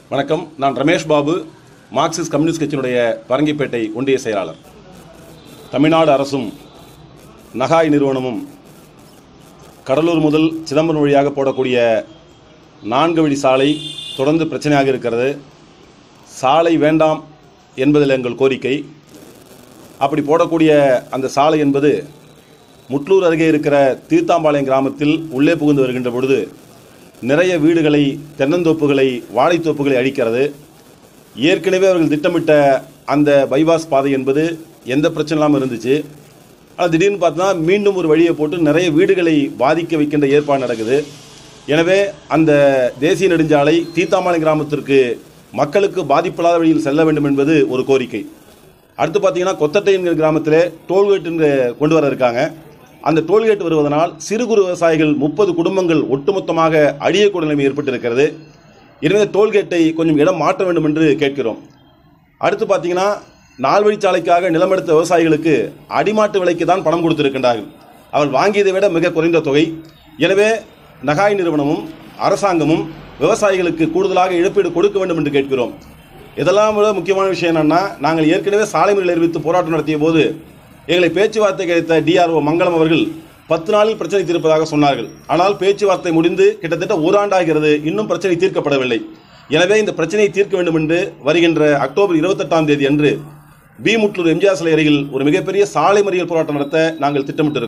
வணக்கம் நான் Ramesh Babu Marxist communist கட்சியினுடைய பரங்கிப்பேட்டை ஒன்றிய செயலாளர் தமிழ்நாடு அரசும் நகாய் நிறுவனமும் கடலூர் முதல் சிதம்பரம் வழியாக போடக்கூடிய நான்கு வழி சாலை தொடர்ந்து பிரச்சனையாக இருக்கிறது சாலை வேண்டாம் என்பதில் எங்கள் கோரிக்கை அப்படி போடக்கூடிய அந்த சாலை என்பது முட்லூர் அருகே இருக்கிற தீர்த்தாம்பாளையம் கிராமத்தில் உள்ளே புகுந்து வருகின்ற பொழுது நிறைய வீடுகளை தென்னந்தோப்புகளை வாழைத்தோப்புகளை அழிக்கிறது ஏற்கனவே அவர்கள் திட்டமிட்ட அந்த பைபாஸ் பாதை என்பது எந்த பிரச்சனை இல்லாமல் இருந்துச்சு ஆனால் திடீர்னு பார்த்தா மீண்டும் ஒரு வழியை போட்டு நிறைய வீடுகளை பாதிக்க வைக்கின்ற ஏற்பாடு நடக்குது எனவே அந்த தேசிய நெடுஞ்சாலை தீத்தாம்பாளையம் கிராமத்திற்கு மக்களுக்கு பாதிப்பில்லாத வழியில் செல்ல வேண்டும் என்பது ஒரு கோரிக்கை அடுத்து பார்த்தீங்கன்னா கொத்தட்டை என்கிற கிராமத்தில் டோல்கேட் என்று கொண்டு வர இருக்காங்க அந்த டோல்கேட் வருவதனால் சிறு குறு விவசாயிகள் முப்பது குடும்பங்கள் ஒட்டுமொத்தமாக அழியக்கூடிய நிலைமை ஏற்பட்டிருக்கிறது எனவே டோல்கேட்டை கொஞ்சம் இடம் மாற்ற வேண்டும் என்று கேட்கிறோம் அடுத்து பார்த்தீங்கன்னா நால்வழிச்சாலைக்காக நிலமெடுத்த விவசாயிகளுக்கு அடிமாட்டு விலைக்கு தான் பணம் கொடுத்திருக்கின்றார்கள் அவள் வாங்கியதை விட மிக குறைந்த தொகை எனவே நகாய் நிறுவனமும் அரசாங்கமும் விவசாயிகளுக்கு கூடுதலாக இழப்பீடு கொடுக்க வேண்டும் என்று கேட்கிறோம் இதெல்லாம் விட முக்கியமான விஷயம் என்னன்னா நாங்கள் ஏற்கனவே சாலை மறியல் அறிவித்து போராட்டம் நடத்திய போது எங்களை பேச்சுவார்த்தை கிடைத்த டிஆர்ஓ மங்களம் அவர்கள் பத்து நாளில் பிரச்சனை தீர்ப்பதாக சொன்னார்கள் ஆனால் பேச்சுவார்த்தை முடிந்து கிட்டத்தட்ட ஒரு ஆண்டாகிறது இன்னும் பிரச்சனை தீர்க்கப்படவில்லை எனவே இந்த பிரச்சனையை தீர்க்க வேண்டும் என்று வருகின்ற அக்டோபர் இருபத்தெட்டாம் தேதி அன்று பி முட்லூர் எம்ஜிஆர் சிலை அருகில் ஒரு மிகப்பெரிய சாலை மறியல் போராட்டம் நடத்த நாங்கள் திட்டமிட்டிருக்கிறோம்